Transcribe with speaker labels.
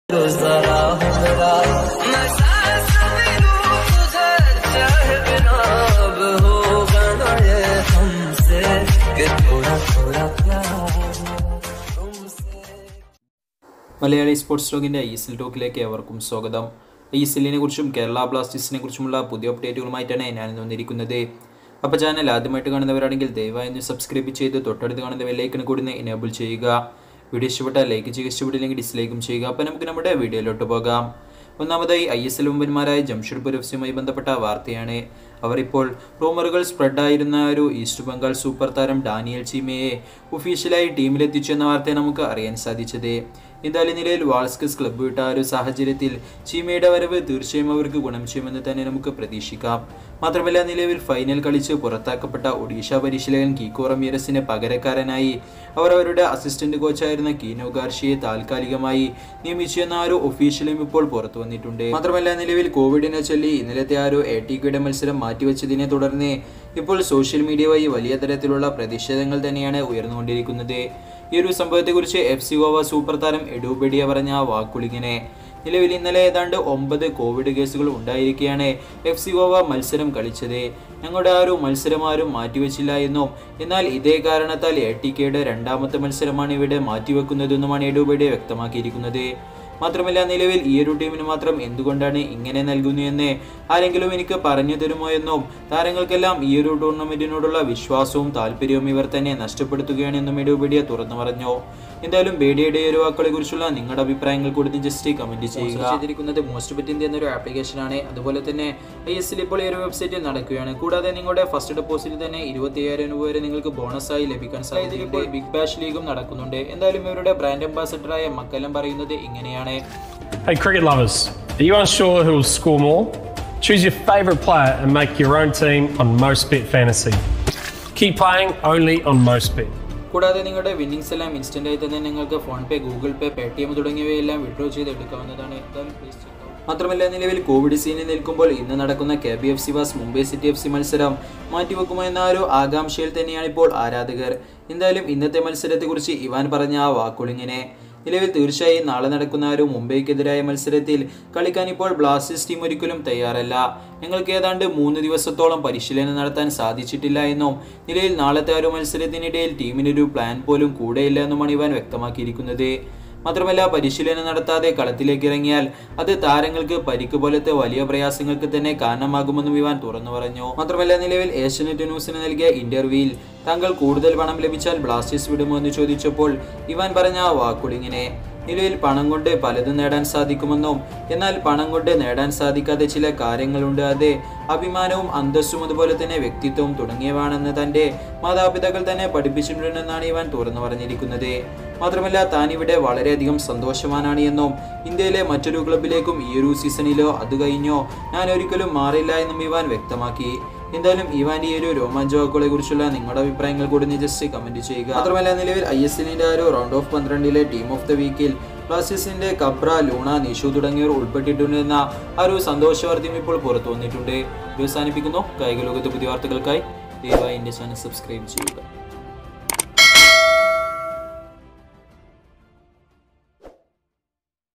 Speaker 1: जरा हमरा मैं सांस भी लूं तुझे चाहे बिना अब होगा ना ये हमसे कि थोड़ा थोड़ा प्यार तुमसे
Speaker 2: മലയാളി സ്പോർട്സ് ടോക്കിൻ്റെ ഐ എസ് എൽ ടോക്കിലേക്ക് ഏവർക്കും സ്വാഗതം ഐ എസ് എല്ലിനെ കുറിച്ചും കേരള ബ്ലാസ്റ്റേഴ്സിനെ കുറിച്ചുമുള്ള പുതിയ അപ്ഡേറ്റുകളുമായിട്ടാണ് ഞാൻ ഇന്ന് വന്നിരിക്കുന്നത് അപ്പോൾ ചാനൽ ആദ്യമായിട്ട് കാണുന്നവരാണെങ്കിൽ ദയവായി ഒന്ന് സബ്സ്ക്രൈബ് ചെയ്ത് തൊട്ടടുത്ത് കാണുന്ന ബെല്ലൈക്കൺ കൂടി ഒന്ന് എനേബിൾ ചെയ്യുക വീഡിയോ ഇഷ്ടപ്പെട്ടാൽ ലൈക്ക് ചെയ്യുക ഇഷ്ടപ്പെട്ടില്ലെങ്കിൽ ഡിസ്ലൈക്കും ചെയ്യുക അപ്പോൾ നമുക്ക് നമ്മുടെ വീഡിയോയിലോട്ട് പോകാം ഒന്നാമതായി ഐ എസ് എൽ മുമ്പന്മാരായ ജംഷഡ്പൂർ എഫ് സിയുമായി ബന്ധപ്പെട്ട വാർത്തയാണ് അവർ ഇപ്പോൾ റൂമറുകൾ സ്പ്രെഡായിരുന്ന ഒരു ഈസ്റ്റ് ബംഗാൾ സൂപ്പർ താരം ഡാനിയൽ ചീമയെ ഒഫീഷ്യലായി ടീമിലെത്തിച്ചു എന്ന വാർത്തയെ നമുക്ക് അറിയാൻ സാധിച്ചത് എന്തായാലും നിലയിൽ വാൾസ്കസ് ക്ലബ്ബ് വിട്ട ആ ഒരു സാഹചര്യത്തിൽ ചീമയുടെ വരവ് തീർച്ചയായും അവർക്ക് ഗുണം ചെയ്യുമെന്ന് തന്നെ നമുക്ക് പ്രതീക്ഷിക്കാം മാത്രമല്ല നിലവിൽ ഫൈനൽ കളിച്ച് പുറത്താക്കപ്പെട്ട ഒഡീഷ പരിശീലകൻ കീക്കോ റമീറസിന് പകരക്കാരനായി അവർ അവരുടെ അസിസ്റ്റന്റ് കോച്ചായിരുന്ന കീനോ ഗാർഷിയെ താൽക്കാലികമായി നിയമിച്ചു എന്ന ആ ഒരു ഒഫീഷ്യലും ഇപ്പോൾ പുറത്തു വന്നിട്ടുണ്ട് മാത്രമല്ല നിലവിൽ കോവിഡിനെ ചൊല്ലി ഇന്നലത്തെ ആ ഒരു എ ടി കെയുടെ മത്സരം മാറ്റിവെച്ചതിനെ തുടർന്ന് ഇപ്പോൾ സോഷ്യൽ മീഡിയ വഴി വലിയ തരത്തിലുള്ള പ്രതിഷേധങ്ങൾ തന്നെയാണ് ഉയർന്നുകൊണ്ടിരിക്കുന്നത് ഈ ഒരു സംഭവത്തെക്കുറിച്ച് എഫ് സി ഗോവ സൂപ്പർ താരം എഡുബെഡിയ പറഞ്ഞ ആ വാക്കുളിങ്ങനെ നിലവിൽ ഇന്നലെ ഏതാണ്ട് ഒമ്പത് കോവിഡ് കേസുകൾ ഉണ്ടായിരിക്കെയാണ് എഫ് സി ഗോവ മത്സരം കളിച്ചത് ഞങ്ങളുടെ ആ ഒരു മത്സരം ആരും മാറ്റിവെച്ചില്ല എന്നും എന്നാൽ ഇതേ കാരണത്താൽ എ ടി കെയുടെ രണ്ടാമത്തെ മത്സരമാണ് ഇവിടെ മാറ്റിവെക്കുന്നതെന്നുമാണ് എഡുബെഡിയ വ്യക്തമാക്കിയിരിക്കുന്നത് മാത്രമല്ല നിലവിൽ ഈ ഒരു ടീമിന് മാത്രം എന്തുകൊണ്ടാണ് ഇങ്ങനെ നൽകുന്നു എന്ന് ആരെങ്കിലും എനിക്ക് പറഞ്ഞു തരുമോ എന്നും താരങ്ങൾക്കെല്ലാം ഈ ഒരു ടൂർണമെന്റിനോടുള്ള വിശ്വാസവും താല്പര്യവും ഇവർ തന്നെ നഷ്ടപ്പെടുത്തുകയാണെന്നും എഡുബെഡിയ തുറന്നു പറഞ്ഞു എന്തായാലും ബേഡിയുടെ ഒരു വാക്കുകളെ കുറിച്ചുള്ള നിങ്ങളുടെ അഭിപ്രായങ്ങൾ കൂടി ജസ്റ്റ് കമന്റ് ചെയ്യുക ചെയ്തിരിക്കുന്നത് മോസ്റ്റ് ബെറ്റ് ഇന്ത്യ എന്നൊരു ആപ്ലിക്കേഷനാണ് അതുപോലെ തന്നെ ഐ എസ് എൽ ഇപ്പോൾ ഈ ഒരു വെബ്സൈറ്റിൽ നടക്കുകയാണ് കൂടാതെ നിങ്ങളുടെ ഫസ്റ്റ് ഡെപ്പോസിറ്റ് തന്നെ ഇരുപത്തി അയ്യായിരം രൂപ വരെ നിങ്ങൾക്ക് ബോണസായി ലഭിക്കാൻ സാധ്യതയുണ്ട് ഇപ്പോൾ ബിഗ് ബാഷ് ലീഗും നടക്കുന്നുണ്ട് എന്തായാലും ഇവരുടെ ബ്രാൻഡ് അംബാസഡറായ മക്കലം പറയുന്നത് ഇങ്ങനെയാണ്
Speaker 3: Hey, cricket lovers, are you unsure who will score more? Choose your favourite player and make your own team on MostBet Fantasy. Keep playing only on MostBet.
Speaker 2: കൂടാതെ നിങ്ങളുടെ വിന്നിങ്സ് എല്ലാം instant ആയി തന്നെ നിങ്ങൾക്ക് PhonePe Google pay Paytm തുടങ്ങിയവയെല്ലാം withdraw ചെയ്ത് എടുക്കാവുന്നതാണ് എന്തായാലും please check out. മാത്രമല്ല നിലവിൽ കോവിഡ് സീനിൽ നിൽക്കുമ്പോൾ ഇന്ന് നടക്കുന്ന K B F C vs Mumbai city F C മത്സരം മാറ്റിവെക്കുമോ എന്ന ഒരു ആകാംക്ഷയിൽ തന്നെയാണ് ഇപ്പോൾ ആരാധകർ എന്തായാലും ഇന്നത്തെ മത്സരത്തെക്കുറിച്ച് ഇവാൻ പറഞ്ഞ ആ വാക്കുളിങ്ങനെ നിലവിൽ തീർച്ചയായും നാളെ നടക്കുന്ന ഒരു മുംബൈക്കെതിരായ മത്സരത്തിൽ കളിക്കാൻ ഇപ്പോൾ ബ്ലാസ്റ്റേഴ്സ് ടീം ഒരിക്കലും തയ്യാറല്ല ഞങ്ങൾക്ക് ഏതാണ്ട് മൂന്ന് ദിവസത്തോളം പരിശീലനം നടത്താൻ സാധിച്ചിട്ടില്ല എന്നും നിലയിൽ നാളത്തെ ഒരു മത്സരത്തിനിടയിൽ ടീമിനൊരു പ്ലാൻ പോലും കൂടെയില്ല എന്നുമാണ് ഇവാൻ വ്യക്തമാക്കിയിരിക്കുന്നത് മാത്രമല്ല പരിശീലനം നടത്താതെ കളത്തിലേക്ക് ഇറങ്ങിയാൽ അത് താരങ്ങൾക്ക് പരിക്ക് പോലത്തെ വലിയ പ്രയാസങ്ങൾക്ക് തന്നെ കാരണമാകുമെന്നും ഇവാൻ തുറന്നു പറഞ്ഞു മാത്രമല്ല നിലവിൽ ഏഷ്യനെറ്റ് ന്യൂസിന് നൽകിയ ഇന്റർവ്യൂവിൽ താങ്കൾ കൂടുതൽ പണം ലഭിച്ചാൽ ബ്ലാസ്റ്റേഴ്സ് വിടുമോ എന്ന് ചോദിച്ചപ്പോൾ ഇവാൻ പറഞ്ഞ ആ വാക്കുളിങ്ങനെ നിലവിൽ പണം കൊണ്ട് പലതും നേടാൻ സാധിക്കുമെന്നും എന്നാൽ പണം കൊണ്ട് നേടാൻ സാധിക്കാത്ത ചില കാര്യങ്ങളുണ്ട് അത് അഭിമാനവും അന്തസ്സും അതുപോലെ തന്നെ വ്യക്തിത്വവും തുടങ്ങിയവാണെന്ന് തന്റെ മാതാപിതാക്കൾ തന്നെ പഠിപ്പിച്ചിട്ടുണ്ടെന്നാണ് ഇവൻ തുറന്നു പറഞ്ഞിരിക്കുന്നത് മാത്രമല്ല താൻ ഇവിടെ വളരെയധികം സന്തോഷവാനാണ് എന്നും ഇന്ത്യയിലെ മറ്റൊരു ക്ലബിലേക്കും ഈ ഒരു സീസണിലോ അത് കഴിഞ്ഞോ ഞാൻ ഒരിക്കലും മാറില്ല എന്നും ഇവാൻ വ്യക്തമാക്കി എന്തായാലും ഇവാന്റെ ഈ ഒരു രോമാഞ്ച വാക്കുകളെ കുറിച്ചുള്ള നിങ്ങളുടെ അഭിപ്രായങ്ങൾ കൂടി ഒന്ന് ജസ്റ്റ് കമന്റ് ചെയ്യുക മാത്രമല്ല നിലവിൽ ഐ എസ് എല്ലിന്റെ ഒരു റൗണ്ട് ഓഫ് പന്ത്രണ്ടിലെ ടീം ഓഫ് ദ വീക്കിൽ ബ്ലാസ്റ്റേഴ്സിന്റെ കബ്ര ലൂണ നിഷു തുടങ്ങിയവർ ഉൾപ്പെട്ടിട്ടുണ്ടെന്ന ആ ഒരു സന്തോഷ വാർത്തയും ഇപ്പോൾ പുറത്തു വന്നിട്ടുണ്ട് ഇത് അവസാനിപ്പിക്കുന്നു കായിക ലോകത്തെ പുതിയ വാർത്തകൾക്കായി ദയവായി എന്റെ ചാനൽ സബ്സ്ക്രൈബ് ചെയ്യുക